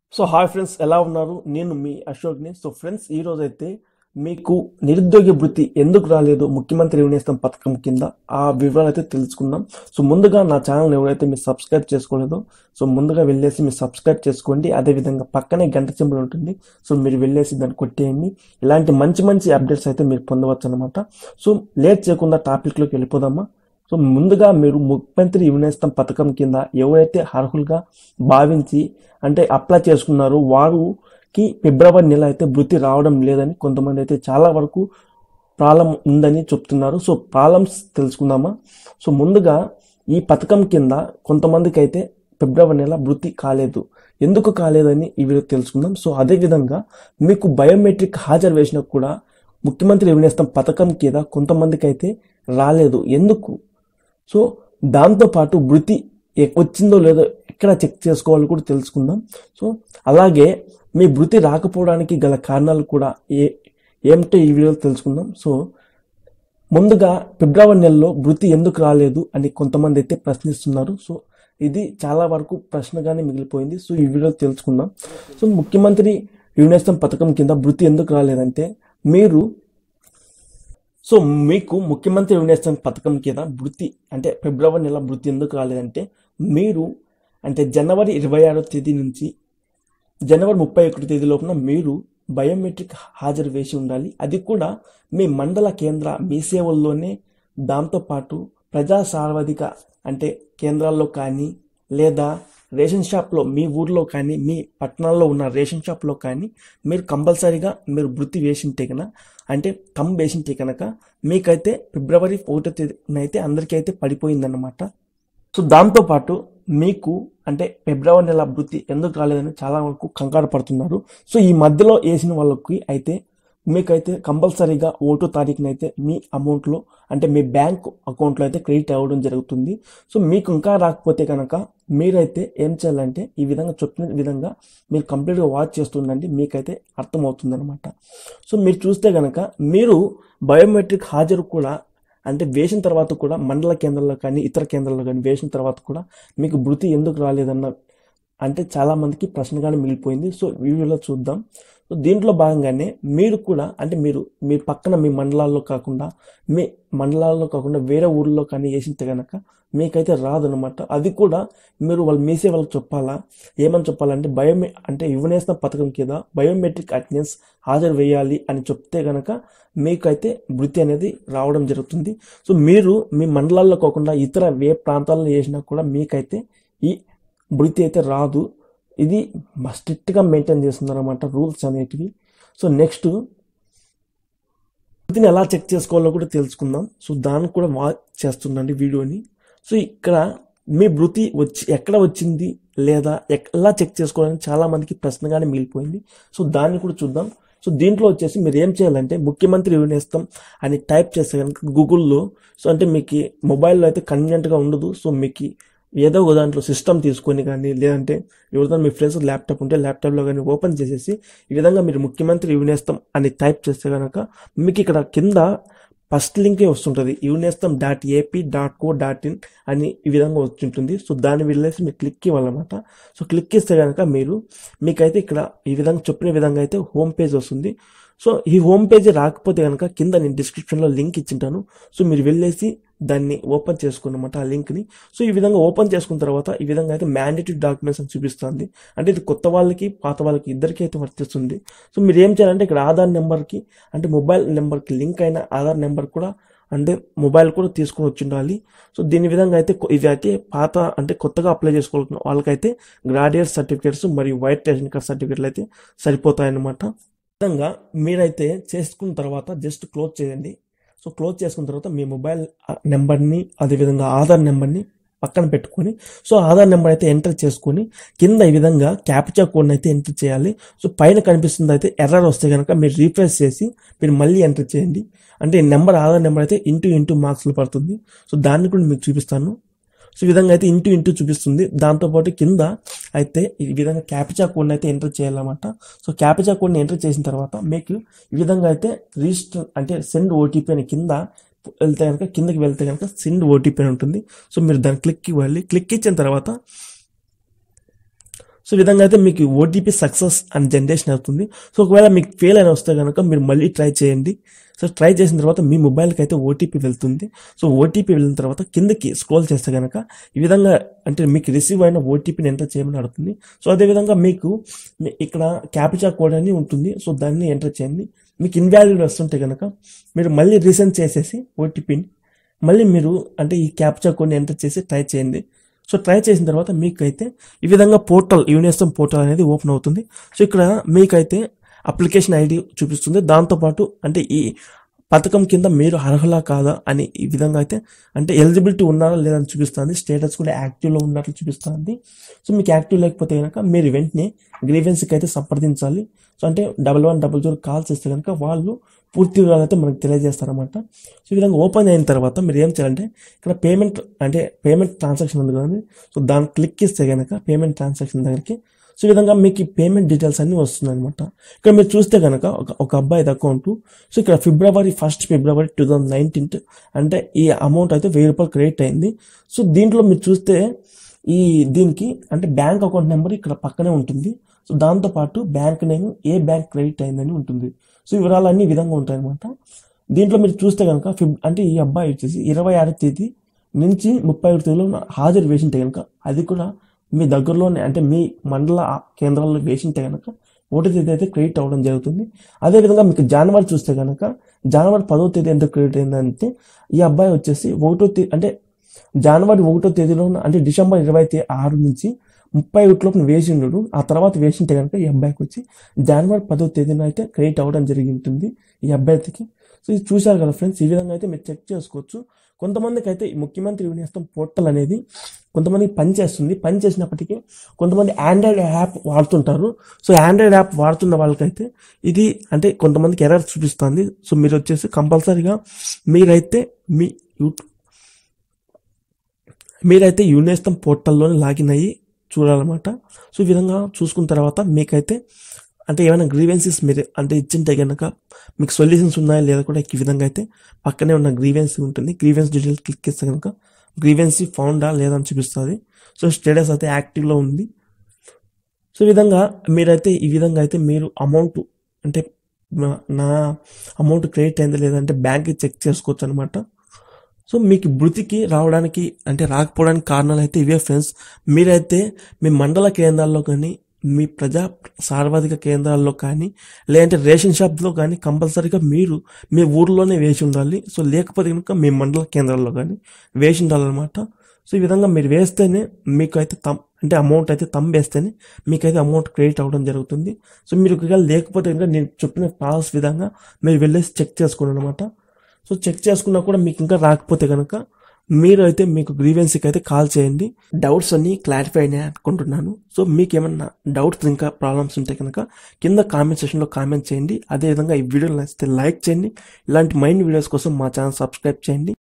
so hi friends ఎలా ఉన్నారు నేను మీ అశోక్ని సో ఫ్రెండ్స్ ఈ రోజు అయితే మీకు నిరుద్యోగ వృత్తి ఎందుకు రాలేదు ముఖ్యమంత్రి వినేస్తం పథకం కింద ఆ వివరాలు అయితే తెలుసుకుందాం సో ముందుగా నా ఛానల్ ఎవరైతే మీరు సబ్స్క్రైబ్ చేసుకోలేదో సో ముందుగా వెళ్ళేసి మీరు సబ్స్క్రైబ్ చేసుకోండి అదేవిధంగా పక్కనే గంట సింబల్ ఉంటుంది సో మీరు వెళ్ళేసి దాన్ని కొట్టేయండి ఇలాంటి మంచి మంచి అప్డేట్స్ అయితే మీరు పొందవచ్చు అనమాట సో లేట్ చేయకుండా టాపిక్లోకి వెళ్ళిపోదామా సో ముందుగా మీరు ముఖ్యమంత్రి యువనేస్తం పథకం కింద ఎవరైతే అర్హులుగా భావించి అంటే అప్లై చేసుకున్నారో వారికి ఫిబ్రవరి నెల అయితే వృత్తి రావడం లేదని కొంతమంది అయితే చాలా వరకు ప్రాబ్లం ఉందని చెప్తున్నారు సో ప్రాబ్లమ్స్ తెలుసుకుందామా సో ముందుగా ఈ పథకం కింద కొంతమందికి అయితే ఫిబ్రవరి నెల వృత్తి కాలేదు ఎందుకు కాలేదని ఈ వీడియో తెలుసుకుందాం సో అదేవిధంగా మీకు బయోమెట్రిక్ హాజరు వేసినా కూడా ముఖ్యమంత్రి వినేస్తం పథకం కింద కొంతమందికి అయితే రాలేదు ఎందుకు సో దాంతోపాటు వృత్తి ఎ- వచ్చిందో లేదో ఎక్కడ చెక్ చేసుకోవాలో కూడా తెలుసుకుందాం సో అలాగే మీ వృత్తి రాకపోవడానికి గల కారణాలు కూడా ఏ ఏమిటో ఈ వీడియోలో తెలుసుకుందాం సో ముందుగా ఫిబ్రవరి నెలలో వృత్తి ఎందుకు రాలేదు అని కొంతమంది అయితే ప్రశ్నిస్తున్నారు సో ఇది చాలా వరకు ప్రశ్నగానే మిగిలిపోయింది సో ఈ వీడియో తెలుసుకుందాం సో ముఖ్యమంత్రి యునేస్తం పథకం కింద వృత్తి ఎందుకు రాలేదంటే మీరు సో మీకు ముఖ్యమంత్రి వినేస్తం పథకం కింద వృత్తి అంటే ఫిబ్రవరి నెల వృత్తి ఎందుకు రాలేదంటే మీరు అంటే జనవరి ఇరవై ఆరో తేదీ నుంచి జనవరి ముప్పై ఒకటి తేదీ లోపల మీరు బయోమెట్రిక్ హాజరు వేసి ఉండాలి అది కూడా మీ మండల కేంద్ర మీ సేవల్లోనే దాంతోపాటు ప్రజా సార్వధిక అంటే కేంద్రాల్లో కానీ లేదా రేషన్ షాప్లో మీ ఊర్లో కానీ మీ పట్టణాల్లో ఉన్న రేషన్ షాప్లో కానీ మీరు కంపల్సరీగా మీరు వృత్తి వేసింటే కనుక అంటే కమ్ వేసింటే కనుక మీకైతే ఫిబ్రవరి ఒకటో తేదీన అయితే అందరికీ అయితే పడిపోయిందన్నమాట సో దాంతోపాటు మీకు అంటే ఫిబ్రవరి నెల వృత్తి ఎందుకు రాలేదని చాలా వరకు కంగారు పడుతున్నారు సో ఈ మధ్యలో వేసిన వాళ్ళకి అయితే మీకైతే కంపల్సరీగా ఒకటో తారీఖునైతే మీ అమౌంట్లో అంటే మీ బ్యాంక్ అకౌంట్లో అయితే క్రెడిట్ అవ్వడం జరుగుతుంది సో మీకు ఇంకా రాకపోతే కనుక మీరైతే ఏం చేయాలంటే ఈ విధంగా చెప్పిన విధంగా మీరు కంప్లీట్గా వాచ్ చేస్తుండండి మీకైతే అర్థమవుతుంది అనమాట సో మీరు చూస్తే కనుక మీరు బయోమెట్రిక్ హాజరు కూడా అంటే వేసిన తర్వాత కూడా మండల కేంద్రాల్లో కానీ ఇతర కేంద్రాల్లో కానీ వేసిన తర్వాత కూడా మీకు వృత్తి ఎందుకు రాలేదన్న అంటే చాలా మందికి ప్రశ్నగానే మిగిలిపోయింది సో వీడియోలో చూద్దాం సో దీంట్లో భాగంగానే మీరు కూడా అంటే మీరు మీ పక్కన మీ మండలాల్లో కాకుండా మీ మండలాల్లో కాకుండా వేరే ఊర్లో కానీ వేసింటే కనుక మీకైతే రాదనమాట అది కూడా మీరు వాళ్ళు మీసే వాళ్ళకి చెప్పాలా ఏమని చెప్పాలంటే బయోమె అంటే యువనేస్తం పథకం కింద బయోమెట్రిక్ అటెండెన్స్ హాజరు వేయాలి అని చెప్తే కనుక మీకైతే వృత్తి అనేది రావడం జరుగుతుంది సో మీరు మీ మండలాల్లో కాకుండా ఇతర ఏ ప్రాంతాల్లో చేసినా కూడా మీకైతే ఈ వృత్తి అయితే రాదు ఇది స్ట్రిక్ట్గా మెయింటైన్ చేస్తున్నారన్నమాట రూల్స్ అనేటివి సో నెక్స్ట్ వృత్తిని ఎలా చెక్ చేసుకోవాలో కూడా తెలుసుకుందాం సో దానికి కూడా వాచ్ చేస్తుండండి వీడియోని సో ఇక్కడ మీ వృత్తి వచ్చి ఎక్కడ వచ్చింది లేదా ఎక్- ఎలా చెక్ చేసుకోవాలని చాలా మందికి ప్రశ్నగానే మిగిలిపోయింది సో దాన్ని కూడా చూద్దాం సో దీంట్లో వచ్చేసి మీరు ఏం చేయాలంటే ముఖ్యమంత్రి వినేస్తాం అని టైప్ చేస్తే కనుక గూగుల్లో సో అంటే మీకు మొబైల్లో అయితే కన్వీనియంట్గా ఉండదు సో మీకు ఏదో ఒక దాంట్లో సిస్టమ్ తీసుకొని కానీ లేదంటే ఎవరితో మీ ఫ్రెండ్స్ ల్యాప్టాప్ ఉంటే ల్యాప్టాప్లో కానీ ఓపెన్ చేసేసి ఈ విధంగా మీరు ముఖ్యమంత్రి యువనేస్తం అని టైప్ చేస్తే కనుక మీకు ఇక్కడ కింద ఫస్ట్ లింకే వస్తుంటుంది Yuvanestham dot AP dot co dot in అని ఈ విధంగా వచ్చింటుంది సో దాన్ని వెళ్ళేసి మీరు క్లిక్ ఇవ్వాలన్నమాట సో క్లిక్ ఇస్తే కనుక మీరు మీకైతే ఇక్కడ ఈ విధంగా చెప్పిన విధంగా అయితే హోమ్ పేజ్ వస్తుంది సో ఈ హోమ్ పేజ్ రాకపోతే కనుక కింద నేను డిస్క్రిప్షన్లో లింక్ ఇచ్చింటాను సో మీరు వెళ్ళేసి దాన్ని ఓపెన్ చేసుకున్నమాట ఆ లింక్ని సో ఈ విధంగా ఓపెన్ చేసుకున్న తర్వాత ఈ విధంగా అయితే మ్యాండేటరీ డాక్యుమెంట్స్ అని చూపిస్తుంది అంటే ఇది కొత్త వాళ్ళకి పాత వాళ్ళకి ఇద్దరికి అయితే వర్తిస్తుంది సో మీరు ఏం చేయాలంటే ఇక్కడ ఆధార్ నెంబర్కి అంటే మొబైల్ నెంబర్కి లింక్ అయిన ఆధార్ నెంబర్ కూడా అంటే మొబైల్ కూడా తీసుకొని వచ్చి ఉండాలి సో దీని విధంగా అయితే కొ- ఇవి అయితే పాత అంటే కొత్తగా అప్లై చేసుకోవాలనుకున్న వాళ్ళకైతే గ్రాడ్యుయేట్ సర్టిఫికేట్స్ మరియు వైట్ రేషన్ కార్డ్ సర్టిఫికేట్లు అయితే సరిపోతాయన్నమాట ఈ విధంగా మీరైతే చేసుకున్న తర్వాత జస్ట్ క్లోజ్ చేయండి సో క్లోజ్ చేసుకున్న తర్వాత మీ మొబైల్ నెంబర్ని అదేవిధంగా ఆధార్ నెంబర్ని పక్కన పెట్టుకొని సో ఆధార్ నెంబర్ అయితే ఎంటర్ చేసుకొని కింద ఈ విధంగా క్యాప్చా కోడ్ని అయితే ఎంటర్ చేయాలి సో పైన కనిపిస్తుంది అయితే ఎర్రర్ వస్తే కనుక మీరు రీఫ్రెష్ చేసి మీరు మళ్ళీ ఎంటర్ చేయండి అంటే ఈ నెంబర్ ఆధార్ నెంబర్ అయితే ఇంటూ ఇంటూ మార్క్స్లో పడుతుంది సో దాన్ని కూడా మీకు చూపిస్తాను సో ఈ విధంగా అయితే ఇంటూ ఇంటూ చూపిస్తుంది దాంతోపాటు కింద అయితే ఈ విధంగా క్యాప్చా కోడ్ని అయితే ఎంటర్ చేయాలన్నమాట సో క్యాప్చా కోడ్ని ఎంటర్ చేసిన తర్వాత మీకు ఈ విధంగా అయితే రిజిస్టర్ అంటే సెండ్ ఓటీపీ అని కింద వెళ్తే కనుక కిందకి వెళ్తే కనుక సెండ్ ఓటీపీ అని ఉంటుంది సో మీరు దాన్ని క్లిక్ ఇవ్వాలి క్లిక్ ఇచ్చిన తర్వాత సో ఈ విధంగా అయితే మీకు ఓటీపీ సక్సెస్ అని జనరేషన్ అవుతుంది సో ఒకవేళ మీకు ఫెయిల్ అయిన వస్తే కనుక మీరు మళ్ళీ ట్రై చేయండి సో ట్రై చేసిన తర్వాత మీ మొబైల్కి అయితే ఓటీపీ వెళ్తుంది సో ఓటీపీ వెళ్ళిన తర్వాత కిందకి స్క్రోల్ చేస్తే కనుక ఈ విధంగా అంటే మీకు రిసీవ్ అయిన ఓటీపీని ఎంటర్ చేయమని అడుగుతుంది సో అదేవిధంగా మీకు మీ- ఇక్కడ క్యాప్చా కోడ్ అని ఉంటుంది సో దాన్ని ఎంటర్ చేయండి మీకు ఇన్వాల్యూడ్ వస్తుంటే కనుక మీరు మళ్ళీ రీసెంట్ చేసేసి ఓటీపీని మళ్ళీ మీరు అంటే ఈ క్యాప్చా కోడ్ని ఎంటర్ చేసి ట్రై చేయండి సో ట్రై చేసిన తర్వాత మీకైతే ఈ విధంగా పోర్టల్ యూనివర్సల్ పోర్టల్ అనేది ఓపెన్ అవుతుంది సో ఇక్కడ మీకైతే అప్లికేషన్ ఐడి చూపిస్తుంది దాంతోపాటు అంటే ఈ పథకం కింద మీరు అర్హులా కాదా అని ఈ విధంగా అయితే అంటే ఎలిజిబిలిటీ ఉన్నారా లేదని చూపిస్తుంది స్టేటస్ కూడా యాక్టివ్లో ఉన్నట్లు చూపిస్తుంది సో మీకు యాక్టివ్ లేకపోతే కనుక మీరు వెంటనే గ్రీవెన్స్కి అయితే సంప్రదించాలి సో అంటే double one double zero call చేస్తే కనుక వాళ్ళు పూర్తి వివరాలు అయితే మనకు తెలియజేస్తారన్నమాట సో ఈ విధంగా ఓపెన్ అయిన తర్వాత మీరు ఏం చేయాలంటే ఇక్కడ పేమెంట్ అంటే పేమెంట్ ట్రాన్సాక్షన్ ఉంది కదండి సో దాన్ని క్లిక్ ఇస్తే కనుక పేమెంట్ ట్రాన్సాక్షన్ దగ్గరికి సో ఈ విధంగా మీకు ఈ పేమెంట్ డీటెయిల్స్ అన్ని వస్తున్నాయి అనమాట ఇక్కడ మీరు చూస్తే కనుక ఒక ఒక అబ్బాయి అకౌంట్ సో ఇక్కడ February first February two thousand nineteenth అంటే ఈ అమౌంట్ అయితే వెయ్యి రూపాయలు క్రెడిట్ అయింది సో దీంట్లో మీరు చూస్తే ఈ దీనికి అంటే బ్యాంక్ అకౌంట్ నెంబర్ ఇక్కడ పక్కనే ఉంటుంది సో దాంతోపాటు బ్యాంక్ నేమ్ ఏ బ్యాంక్ క్రెడిట్ అయిందని ఉంటుంది సో ఈ వివరాలు అన్ని ఈ విధంగా ఉంటాయి అనమాట దీంట్లో మీరు చూస్తే కనుక ఫిబ్ అంటే ఈ అబ్బాయి వచ్చేసి ఇరవై ఆరు తేదీ నుంచి ముప్పై ఒకటి తేదీలో హాజరు వేసింటే కనుక అది కూడా మీ దగ్గరలోనే అంటే మీ మండల కేంద్రాల్లో వేసింటే కనుక ఒకటో తేదీ అయితే క్రెడిట్ అవ్వడం జరుగుతుంది అదేవిధంగా మీకు జనవరి చూస్తే కనుక జనవరి పదో తేదీ ఎంత క్రెడిట్ అయిందంటే ఈ అబ్బాయి వచ్చేసి ఒకటో తేదీ అంటే జనవరి ఒకటో తేదీలో ఉన్న- అంటే డిసెంబర్ ఇరవై తే- ఆరు నుంచి ముప్పై ఒకటిలోపు వేసిండు ఆ తర్వాత వేసింటే కనుక ఈ అబ్బాయికి వచ్చి జనవరి పదో తేదీన అయితే క్రెడిట్ అవ్వడం జరిగి ఉంటుంది ఈ అభ్యర్థికి సో ఇది చూశారు కదా ఫ్రెండ్స్ ఈ విధంగా అయితే మీరు చెక్ చేసుకోవచ్చు కొంతమందికి అయితే ఈ ముఖ్యమంత్రి వినియోగం పోర్టల్ అనేది కొంతమందికి పనిచేస్తుంది పని చేసినప్పటికీ కొంతమంది ఆండ్రాయిడ్ యాప్ వాడుతుంటారు సో ఆండ్రాయిడ్ యాప్ వాడుతున్న వాళ్ళకైతే ఇది అంటే కొంతమందికి ఎర్రర్ చూపిస్తుంది సో మీరు వచ్చేసి కంపల్సరీగా మీరైతే మీ యూట్యూబ్ మీరైతే యునేస్తం పోర్టల్లోనే లాగిన్ అయ్యి చూడాలన్నమాట సో ఈ విధంగా చూసుకున్న తర్వాత మీకైతే అంటే ఏమైనా గ్రీవెన్సెస్ మీరు అంటే ఇచ్చింటే కనుక మీకు సొల్యూషన్స్ ఉన్నాయా లేదా కూడా ఈ విధంగా అయితే పక్కనే ఉన్న గ్రీవెన్స్ ఉంటుంది గ్రీవెన్స్ డీటెయిల్స్ క్లిక్ చేస్తే కనుక గ్రీవెన్సీ ఫౌండా లేదా అని చూపిస్తుంది సో స్టేటస్ అయితే యాక్టివ్లో ఉంది సో ఈ విధంగా మీరైతే ఈ విధంగా అయితే మీరు అమౌంట్ అంటే నా- నా అమౌంట్ క్రెడిట్ అయిందా లేదా అంటే బ్యాంక్కి చెక్ చేసుకోవచ్చు అనమాట సో మీకు బృతికి రావడానికి అంటే రాకపోవడానికి కారణాలు అయితే ఇవే ఫ్రెండ్స్ మీరైతే మీ మండల కేంద్రాల్లో కానీ మీ ప్రజా సార్వత్రిక కేంద్రాల్లో కానీ లేదంటే రేషన్ షాప్లో కానీ కంపల్సరీగా మీరు మీ ఊర్లోనే వేసి ఉండాలి సో లేకపోతే కనుక మీ మండల కేంద్రాల్లో కానీ వేసి ఉండాలన్నమాట సో ఈ విధంగా మీరు వేస్తేనే మీకు అయితే తమ్ అంటే అమౌంట్ అయితే తమ్ వేస్తేనే మీకైతే అమౌంట్ క్రెడిట్ అవ్వడం జరుగుతుంది సో మీరు ఒకవేళ లేకపోతే కనుక నేను చెప్పిన ప్రాసెస్ విధంగా మీరు వెళ్ళేసి చెక్ చేసుకోండి అనమాట సో చెక్ చేసుకున్నా కూడా మీకు ఇంకా రాకపోతే కనుక మీరు అయితే మీకు గ్రీవెన్సీకి అయితే కాల్ చేయండి డౌట్స్ అన్ని క్లారిఫై అయినాయి అనుకుంటున్నాను సో మీకు ఏమన్నా డౌట్స్ ఇంకా ప్రాబ్లమ్స్ ఉంటే కనుక కింద కామెంట్ సెక్షన్లో కామెంట్ చేయండి అదేవిధంగా ఈ వీడియో నచ్చితే లైక్ చేయండి ఇలాంటి మైండ్ వీడియోస్ కోసం మా ఛానల్ సబ్స్క్రైబ్ చేయండి